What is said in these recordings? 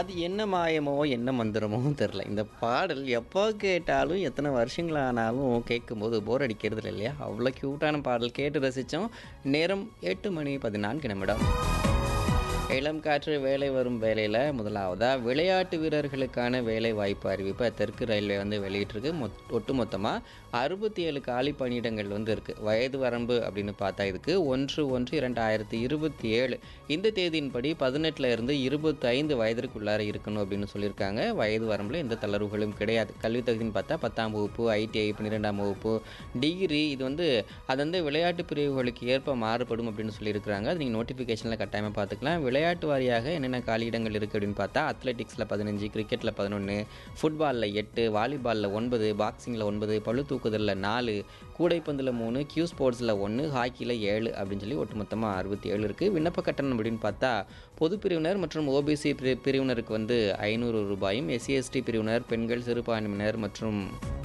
அது என்ன மாயமோ என்ன மந்திரமோ தெரில இந்த பாடல் எப்போ கேட்டாலும் எத்தனை வருஷங்கள் ஆனாலும் கேட்கும்போது போர் அடிக்கிறது இல்லையா அவ்வளோ க்யூட்டான பாடல் கேட்டு ரசித்தோம் நேரம் எட்டு மணி பதினான்கு நிமிடம் இளம் காற்று வேலை வரும் வேலையில் முதலாவதாக விளையாட்டு வீரர்களுக்கான வேலை வாய்ப்பு அறிவிப்பை தெற்கு ரயில்வே வந்து வெளியிட்டிருக்கு மொத் ஒட்டுமொத்தமாக அறுபத்தி ஏழு காலி பணியிடங்கள் வந்து இருக்குது வயது வரம்பு அப்படின்னு பார்த்தா இதுக்கு ஒன்று ஒன்று இரண்டாயிரத்தி இருபத்தி ஏழு இந்த தேதியின்படி பதினெட்டுல இருந்து இருபத்தி ஐந்து வயதிற்குள்ளார இருக்கணும் அப்படின்னு சொல்லியிருக்காங்க வயது வரம்பில் எந்த தளர்வுகளும் கிடையாது கல்வி தகுதின்னு பார்த்தா பத்தாம் வகுப்பு ஐடிஐ பன்னிரெண்டாம் வகுப்பு டிகிரி இது வந்து அது வந்து விளையாட்டு பிரிவுகளுக்கு ஏற்ப மாறுபடும் அப்படின்னு சொல்லியிருக்கிறாங்க அது நீங்கள் நோட்டிஃபிகேஷனில் கட்டாயமாக பார்த்துக்கலாம் விளையாட்டு வாரியாக என்னென்ன காலியிடங்கள் இருக்குது அப்படின்னு பார்த்தா அத்லெட்டிக்ஸில் பதினஞ்சு கிரிக்கெட்டில் பதினொன்று ஃபுட்பாலில் எட்டு வாலிபாலில் ஒன்பது பாக்ஸிங்கில் ஒன்பது பளு தூக்குதலில் நாலு கூடைப்பந்தில் மூணு கியூ ஸ்போர்ட்ஸில் ஒன்று ஹாக்கியில் ஏழு அப்படின்னு சொல்லி ஒட்டுமொத்தமாக அறுபத்தி ஏழு இருக்குது விண்ணப்ப கட்டணம் அப்படின்னு பார்த்தா பொது பிரிவினர் மற்றும் ஓபிசி பிரிவினருக்கு வந்து ஐநூறு ரூபாயும் எஸ்சிஎஸ்டி பிரிவினர் பெண்கள் சிறுபான்மையினர் மற்றும்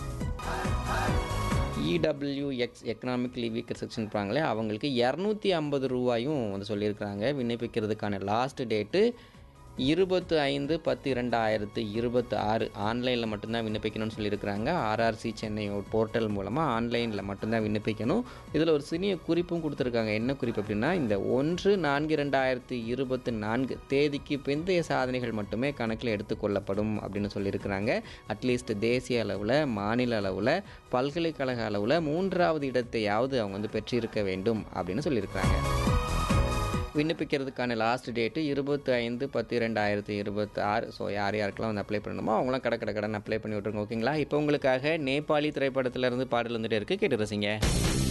இடபிள்யூஎக்ஸ் எக்கனாமிக்கலி வீக்கர் செக்ஷன் இருப்பாங்களே அவங்களுக்கு இரநூத்தி ஐம்பது ரூபாயும் வந்து சொல்லியிருக்கிறாங்க விண்ணப்பிக்கிறதுக்கான லாஸ்ட் டேட்டு இருபத்து ஐந்து பத்து இரண்டாயிரத்து இருபத்தி ஆறு ஆன்லைனில் மட்டும்தான் விண்ணப்பிக்கணும்னு சொல்லியிருக்கிறாங்க ஆர்ஆர்சி சென்னை போர்ட்டல் மூலமாக ஆன்லைனில் மட்டும்தான் விண்ணப்பிக்கணும் இதில் ஒரு சிறிய குறிப்பும் கொடுத்துருக்காங்க என்ன குறிப்பு அப்படின்னா இந்த ஒன்று நான்கு இரண்டாயிரத்து இருபத்தி நான்கு தேதிக்கு பிந்தைய சாதனைகள் மட்டுமே கணக்கில் எடுத்துக்கொள்ளப்படும் அப்படின்னு சொல்லியிருக்கிறாங்க அட்லீஸ்ட் தேசிய அளவில் மாநில அளவில் பல்கலைக்கழக அளவில் மூன்றாவது இடத்தையாவது அவங்க வந்து பெற்றிருக்க வேண்டும் அப்படின்னு சொல்லியிருக்கிறாங்க விண்ணப்பிக்கிறதுக்கான லாஸ்ட் டேட்டு இருபத்தி ஐந்து பத்து ரெண்டாயிரத்தி இருபத்தி ஆறு ஸோ யார் யாருக்கெல்லாம் வந்து அப்ளை பண்ணணுமோ அவங்களாம் கடை கடை கடன் அப்ளை பண்ணி விட்ருங்க ஓகேங்களா இப்போ உங்களுக்காக நேபாளி திரைப்படத்திலேருந்து பாடல் வந்துட்டு இருக்குது கேட்டு ரசிங்க